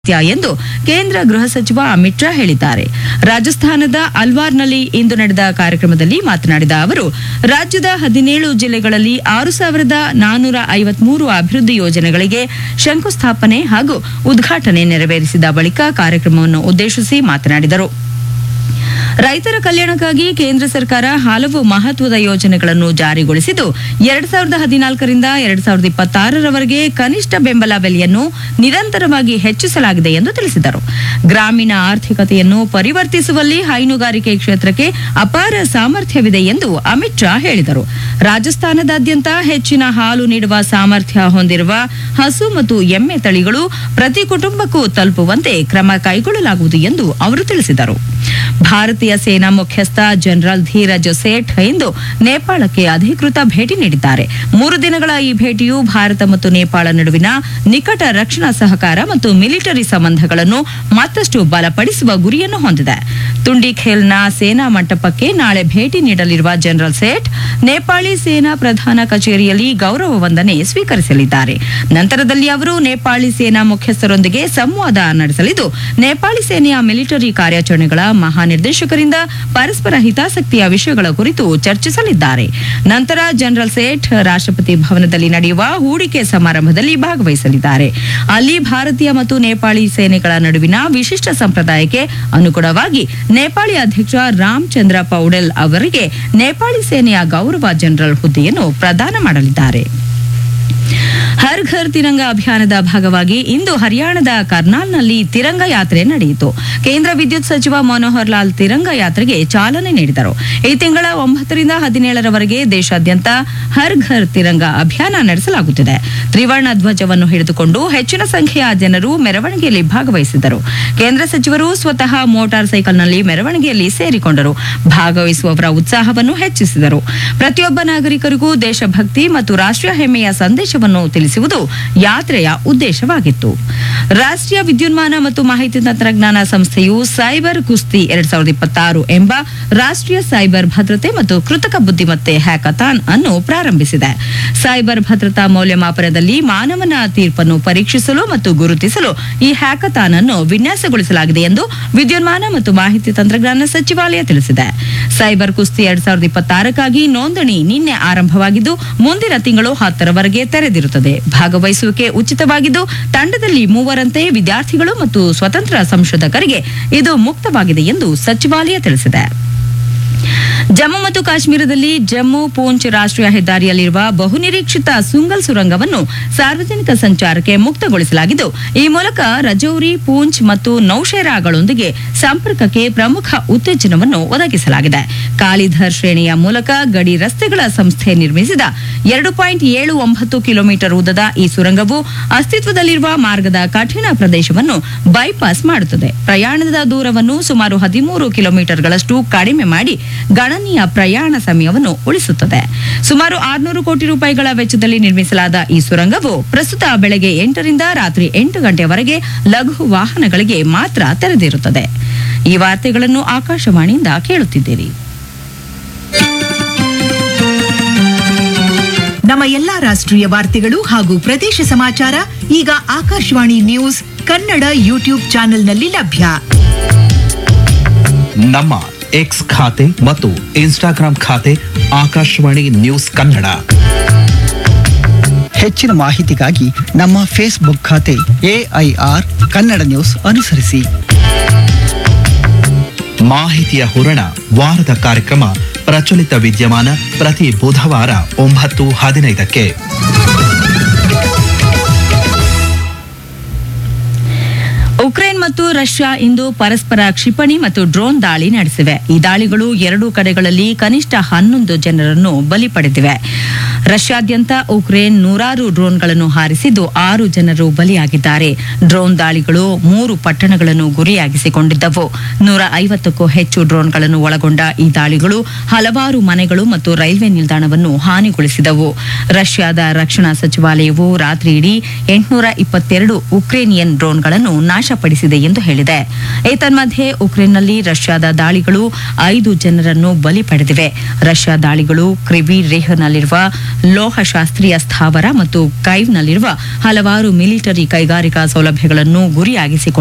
ಅಗತ್ಯ ಎಂದು ಕೇಂದ್ರ ಗೃಹ ಸಚಿವ ಅಮಿತ್ ಶಾ ಹೇಳಿದ್ದಾರೆ ರಾಜಸ್ಥಾನದ ಅಲ್ವಾರ್ನಲ್ಲಿ ಇಂದು ನಡೆದ ಕಾರ್ಯಕ್ರಮದಲ್ಲಿ ಮಾತನಾಡಿದ ಅವರು ರಾಜ್ಯದ ಹದಿನೇಳು ಜಿಲ್ಲೆಗಳಲ್ಲಿ ಆರು ಸಾವಿರದ ನಾನೂರ ಐವತ್ಮೂರು ಅಭಿವೃದ್ಧಿ ಯೋಜನೆಗಳಿಗೆ ಶಂಕುಸ್ಥಾಪನೆ ಹಾಗೂ ಉದ್ಘಾಟನೆ ನೆರವೇರಿಸಿದ ಬಳಿಕ ಕಾರ್ಯಕ್ರಮವನ್ನು ಉದ್ದೇಶಿಸಿ ಮಾತನಾಡಿದರು ರೈತರ ಕಲ್ಯಾಣಕ್ಕಾಗಿ ಕೇಂದ್ರ ಸರ್ಕಾರ ಹಲವು ಮಹತ್ವದ ಯೋಜನೆಗಳನ್ನು ಜಾರಿಗೊಳಿಸಿದ್ದು ಎರಡ್ ಸಾವಿರದ ಹದಿನಾಲ್ಕರಿಂದ ಎರಡ್ ಸಾವಿರದ ಇಪ್ಪತ್ತಾರರವರೆಗೆ ಕನಿಷ್ಠ ಬೆಂಬಲ ಬೆಲೆಯನ್ನು ನಿರಂತರವಾಗಿ ಹೆಚ್ಚಿಸಲಾಗಿದೆ ಎಂದು ತಿಳಿಸಿದರು ಗ್ರಾಮೀಣ ಆರ್ಥಿಕತೆಯನ್ನು ಪರಿವರ್ತಿಸುವಲ್ಲಿ ಹೈನುಗಾರಿಕೆ ಕ್ಷೇತ್ರಕ್ಕೆ ಅಪಾರ ಸಾಮರ್ಥ್ಯವಿದೆ ಎಂದು ಅಮಿತ್ ಶಾ ಹೇಳಿದರು ರಾಜಸ್ಥಾನದಾದ್ಯಂತ ಹೆಚ್ಚಿನ ಹಾಲು ನೀಡುವ ಸಾಮರ್ಥ್ಯ ಹೊಂದಿರುವ ಹಸು ಮತ್ತು ಎಮ್ಮೆ ತಳಿಗಳು ಪ್ರತಿ ಕುಟುಂಬಕ್ಕೂ ತಲುಪುವಂತೆ ಕ್ರಮ ಕೈಗೊಳ್ಳಲಾಗುವುದು ಎಂದು ಅವರು ತಿಳಿಸಿದರು ಭಾರತೀಯ ಸೇನಾ ಮುಖ್ಯಸ್ಥ ಜನರಲ್ ಧೀರಜ್ ಸೇಠ್ ಇಂದು ನೇಪಾಳಕ್ಕೆ ಅಧಿಕೃತ ಭೇಟಿ ನೀಡಿದ್ದಾರೆ ಮೂರು ದಿನಗಳ ಈ ಭೇಟಿಯು ಭಾರತ ಮತ್ತು ನೇಪಾಳ ನಡುವಿನ ನಿಕಟ ರಕ್ಷಣಾ ಸಹಕಾರ ಮತ್ತು ಮಿಲಿಟರಿ ಸಂಬಂಧಗಳನ್ನು ಮತ್ತಷ್ಟು ಬಲಪಡಿಸುವ ಗುರಿಯನ್ನು ಹೊಂದಿದೆ ತುಂಡಿಖೇಲ್ನ ಸೇನಾ ಮಂಟಪಕ್ಕೆ ನಾಳೆ ಭೇಟಿ ನೀಡಲಿರುವ ಜನರಲ್ ಸೇಠ್ ನೇಪಾಳಿ ಸೇನಾ ಪ್ರಧಾನ ಕಚೇರಿಯಲ್ಲಿ ಗೌರವ ವಂದನೆ ಸ್ವೀಕರಿಸಲಿದ್ದಾರೆ ನಂತರದಲ್ಲಿ ಅವರು ನೇಪಾಳಿ ಸೇನಾ ಮುಖ್ಯಸ್ಥರೊಂದಿಗೆ ಸಂವಾದ ನಡೆಸಲಿದ್ದು ನೇಪಾಳಿ ಸೇನೆಯ ಮಿಲಿಟರಿ ಕಾರ್ಯಾಚರಣೆಗಳ ಮಹಾನಿರ್ದೇಶಕರಿಂದ ಪರಸ್ಪರ ಹಿತಾಸಕ್ತಿಯ ವಿಷಯಗಳ ಕುರಿತು ಚರ್ಚಿಸಲಿದ್ದಾರೆ ನಂತರ ಜನರಲ್ ಸೇಠ್ ರಾಷ್ಟ್ರಪತಿ ಭವನದಲ್ಲಿ ನಡೆಯುವ ಹೂಡಿಕೆ ಸಮಾರಂಭದಲ್ಲಿ ಭಾಗವಹಿಸಲಿದ್ದಾರೆ ಅಲ್ಲಿ ಭಾರತೀಯ ಮತ್ತು ನೇಪಾಳಿ ಸೇನೆಗಳ ನಡುವಿನ ವಿಶಿಷ್ಟ ಸಂಪ್ರದಾಯಕ್ಕೆ ಅನುಗುಣವಾಗಿ ನೇಪಾಳಿ ಅಧ್ಯಕ್ಷ ರಾಮಚಂದ್ರ ಪೌಡೆಲ್ ಅವರಿಗೆ ನೇಪಾಳಿ ಸೇನೆಯ ಗೌರವ ಜನರಲ್ ಹುದ್ದೆಯನ್ನು ಪ್ರದಾನ ಮಾಡಲಿದ್ದಾರೆ ಹರ್ ಘರ್ ತಿರಂಗ ಅಭಿಯಾನದ ಭಾಗವಾಗಿ ಇಂದು ಹರಿಯಾಣದ ಕರ್ನಾಲ್ನಲ್ಲಿ ತಿರಂಗ ಯಾತ್ರೆ ನಡೆಯಿತು ಕೇಂದ್ರ ವಿದ್ಯುತ್ ಸಚಿವ ಮನೋಹರ್ ಲಾಲ್ ತಿರಂಗ ಯಾತ್ರೆಗೆ ಚಾಲನೆ ನೀಡಿದರು ಈ ತಿಂಗಳ ಒಂಬತ್ತರಿಂದ ಹದಿನೇಳರವರೆಗೆ ದೇಶಾದ್ಯಂತ ಹರ್ ಘರ್ ತಿರಂಗ ಅಭಿಯಾನ ನಡೆಸಲಾಗುತ್ತಿದೆ ತ್ರಿವರ್ಣ ಧ್ವಜವನ್ನು ಹಿಡಿದುಕೊಂಡು ಹೆಚ್ಚಿನ ಸಂಖ್ಯೆಯ ಜನರು ಮೆರವಣಿಗೆಯಲ್ಲಿ ಭಾಗವಹಿಸಿದರು ಕೇಂದ್ರ ಸಚಿವರು ಸ್ವತಃ ಮೋಟಾರ್ ಸೈಕಲ್ನಲ್ಲಿ ಮೆರವಣಿಗೆಯಲ್ಲಿ ಸೇರಿಕೊಂಡರು ಭಾಗವಹಿಸುವವರ ಉತ್ಸಾಹವನ್ನು ಹೆಚ್ಚಿಸಿದರು ಪ್ರತಿಯೊಬ್ಬ ನಾಗರಿಕರಿಗೂ ದೇಶಭಕ್ತಿ ಮತ್ತು ರಾಷ್ಟ್ರೀಯ ಹೆಮ್ಮೆಯ ಸಂದೇಶವನ್ನು ತಿಳಿಸುವುದು ಯಾತ್ರೆಯ ಉದ್ದೇಶವಾಗಿತ್ತು ರಾಷ್ಟ್ರೀಯ ವಿದ್ಯುನ್ಮಾನ ಮತ್ತು ಮಾಹಿತಿ ತಂತ್ರಜ್ಞಾನ ಸಂಸ್ಥೆಯು ಸೈಬರ್ ಕುಸ್ತಿ ಎರಡ್ ಸಾವಿರದ ಇಪ್ಪತ್ತಾರು ಎಂಬ ರಾಷ್ಟ್ರೀಯ ಸೈಬರ್ ಭದ್ರತೆ ಮತ್ತು ಕೃತಕ ಬುದ್ಧಿಮತ್ತೆ ಹ್ಯಾಕಥಾನ್ ಅನ್ನು ಪ್ರಾರಂಭಿಸಿದೆ ಸೈಬರ್ ಭದ್ರತಾ ಮೌಲ್ಯಮಾಪನದಲ್ಲಿ ಮಾನವನ ತೀರ್ಪನ್ನು ಪರೀಕ್ಷಿಸಲು ಮತ್ತು ಗುರುತಿಸಲು ಈ ಹ್ಯಾಕಥಾನ್ ಅನ್ನು ವಿನ್ಯಾಸಗೊಳಿಸಲಾಗಿದೆ ಎಂದು ವಿದ್ಯುನ್ಮಾನ ಮತ್ತು ಮಾಹಿತಿ ತಂತ್ರಜ್ಞಾನ ಸಚಿವಾಲಯ ತಿಳಿಸಿದೆ ಸೈಬರ್ ಕುಸ್ತಿ ಎರಡ್ ಸಾವಿರದ ಇಪ್ಪತ್ತಾರಕ್ಕಾಗಿ ನೋಂದಣಿ ನಿನ್ನೆ ಆರಂಭವಾಗಿದ್ದು ಮುಂದಿನ ತಿಂಗಳು ಹತ್ತರವರೆಗೆ ತೆರೆದಿರುತ್ತದೆ ಭಾಗವಹಿಸುವಿಕೆ ಉಚಿತವಾಗಿದ್ದು ತಂಡದಲ್ಲಿ ಮೂವರಂತೆ ವಿದ್ಯಾರ್ಥಿಗಳು ಮತ್ತು ಸ್ವತಂತ್ರ ಸಂಶೋಧಕರಿಗೆ ಇದು ಮುಕ್ತವಾಗಿದೆ ಎಂದು ಸಚಿವಾಲಯ ತಿಳಿಸಿದೆ ಜಮ್ಮು ಮತ್ತು ಕಾಶ್ಮೀರದಲ್ಲಿ ಜಮ್ಮು ಪೂಂಚ್ ರಾಷ್ಟ್ರೀಯ ಹೆದ್ದಾರಿಯಲ್ಲಿರುವ ಬಹುನಿರೀಕ್ಷಿತ ಸುಂಗಲ್ ಸುರಂಗವನ್ನು ಸಾರ್ವಜನಿಕ ಸಂಚಾರಕ್ಕೆ ಮುಕ್ತಗೊಳಿಸಲಾಗಿದ್ದು ಈ ಮೂಲಕ ರಜೌರಿ ಪೂಂಚ್ ಮತ್ತು ನೌಶೇರಾಗಳೊಂದಿಗೆ ಸಂಪರ್ಕಕ್ಕೆ ಪ್ರಮುಖ ಉತ್ತೇಜನವನ್ನು ಒದಗಿಸಲಾಗಿದೆ ಕಾಲಿಧರ್ ಶ್ರೇಣಿಯ ಮೂಲಕ ಗಡಿ ರಸ್ತೆಗಳ ಸಂಸ್ಥೆ ನಿರ್ಮಿಸಿದ ಎರಡು ಪಾಯಿಂಟ್ ಏಳು ಒಂಬತ್ತು ಕಿಲೋಮೀಟರ್ ಉದ್ದದ ಈ ಸುರಂಗವು ಅಸ್ತಿತ್ವದಲ್ಲಿರುವ ಮಾರ್ಗದ ಕಠಿಣ ಪ್ರದೇಶವನ್ನು ಬೈಪಾಸ್ ಮಾಡುತ್ತದೆ ಪ್ರಯಾಣದ ದೂರವನ್ನು ಸುಮಾರು ಹದಿಮೂರು ಕಿಲೋಮೀಟರ್ಗಳಷ್ಟು ಕಡಿಮೆ ಮಾಡಿ ಗಣನೀಯ ಪ್ರಯಾಣ ಸಮಯವನ್ನು ಉಳಿಸುತ್ತದೆ ಸುಮಾರು ಆರ್ನೂರು ಕೋಟಿ ರೂಪಾಯಿಗಳ ವೆಚ್ಚದಲ್ಲಿ ನಿರ್ಮಿಸಲಾದ ಈ ಸುರಂಗವು ಪ್ರಸ್ತುತ ಬೆಳಗ್ಗೆ ಎಂಟರಿಂದ ರಾತ್ರಿ ಎಂಟು ಗಂಟೆವರೆಗೆ ಲಘು ವಾಹನಗಳಿಗೆ ಮಾತ್ರ ತೆರೆದಿರುತ್ತದೆ ಈ ವಾರ್ತೆಗಳನ್ನು ಆಕಾಶವಾಣಿಯಿಂದ ಕೇಳುತ್ತಿದ್ದೀರಿ ನಮ್ಮ ಎಲ್ಲಾ ರಾಷ್ಟ್ರೀಯ ವಾರ್ತೆಗಳು ಹಾಗೂ ಪ್ರದೇಶ ಸಮಾಚಾರ ಈಗ ಆಕಾಶವಾಣಿ ನ್ಯೂಸ್ ಕನ್ನಡ ಯೂಟ್ಯೂಬ್ ಚಾನೆಲ್ನಲ್ಲಿ ಲಭ್ಯ ನಮ್ಮ ಎಕ್ಸ್ ಖಾತೆ ಮತ್ತು ಇನ್ಸ್ಟಾಗ್ರಾಂ ಖಾತೆ ಆಕಾಶವಾಣಿ ನ್ಯೂಸ್ ಕನ್ನಡ ಹೆಚ್ಚಿನ ಮಾಹಿತಿಗಾಗಿ ನಮ್ಮ ಫೇಸ್ಬುಕ್ ಖಾತೆ ಎಐಆರ್ ಕನ್ನಡ ನ್ಯೂಸ್ ಅನುಸರಿಸಿ ಮಾಹಿತಿಯ ಹೂರಣ ವಾರದ ಕಾರ್ಯಕ್ರಮ ಪ್ರಚಲಿತ ವಿದ್ಯಮಾನ ಪ್ರತಿ ಬುಧವಾರ ಒಂಬತ್ತು ಹದಿನೈದಕ್ಕೆ ಉಕ್ರೇನ್ ಮತ್ತು ರಷ್ಯಾ ಇಂದು ಪರಸ್ಪರ ಕ್ಷಿಪಣಿ ಮತ್ತು ಡ್ರೋನ್ ದಾಳಿ ನಡೆಸಿವೆ ಈ ದಾಳಿಗಳು ಎರಡೂ ಕಡೆಗಳಲ್ಲಿ ಕನಿಷ್ಠ ಹನ್ನೊಂದು ಜನರನ್ನು ಬಲಿ ಪಡೆದಿವೆ ರಷ್ಯಾದ್ಯಂತ ಉಕ್ರೇನ್ ನೂರಾರು ಡ್ರೋನ್ಗಳನ್ನು ಹಾರಿಸಿದ್ದು ಆರು ಜನರು ಬಲಿಯಾಗಿದ್ದಾರೆ ಡ್ರೋನ್ ದಾಳಿಗಳು ಮೂರು ಪಟ್ಟಣಗಳನ್ನು ಗುರಿಯಾಗಿಸಿಕೊಂಡಿದ್ದವು ನೂರ ಐವತ್ತಕ್ಕೂ ಹೆಚ್ಚು ಡ್ರೋನ್ಗಳನ್ನು ಒಳಗೊಂಡ ಈ ದಾಳಿಗಳು ಹಲವಾರು ಮನೆಗಳು ಮತ್ತು ರೈಲ್ವೆ ನಿಲ್ದಾಣವನ್ನು ಹಾನಿಗೊಳಿಸಿದವು ರಷ್ಯಾದ ರಕ್ಷಣಾ ಸಚಿವಾಲಯವು ರಾತ್ರಿ ಇಡೀ ಎಂಟುನೂರ ಇಪ್ಪತ್ತೆರಡು ಉಕ್ರೇನಿಯನ್ ಡ್ರೋನ್ಗಳನ್ನು ನಾಶಪಡಿಸಿದೆ ಎಂದು ಹೇಳಿದೆ ಏತನ್ಮಧ್ಯೆ ಉಕ್ರೇನ್ನಲ್ಲಿ ರಷ್ಯಾದ ದಾಳಿಗಳು ಐದು ಜನರನ್ನು ಬಲಿ ಪಡೆದಿವೆ ರಷ್ಯಾ ದಾಳಿಗಳು ಕ್ರಿವಿ ರೇಹ್ನಲ್ಲಿರುವ ಲೋಹಶಾಸ್ತ್ರೀಯ ಸ್ಥಾವರ ಮತ್ತು ಕೈವ್ನಲ್ಲಿರುವ ಹಲವಾರು ಮಿಲಿಟರಿ ಕೈಗಾರಿಕಾ ಸೌಲಭ್ಯಗಳನ್ನು ಗುರಿಯಾಗಿಸಿಕೊಂಡು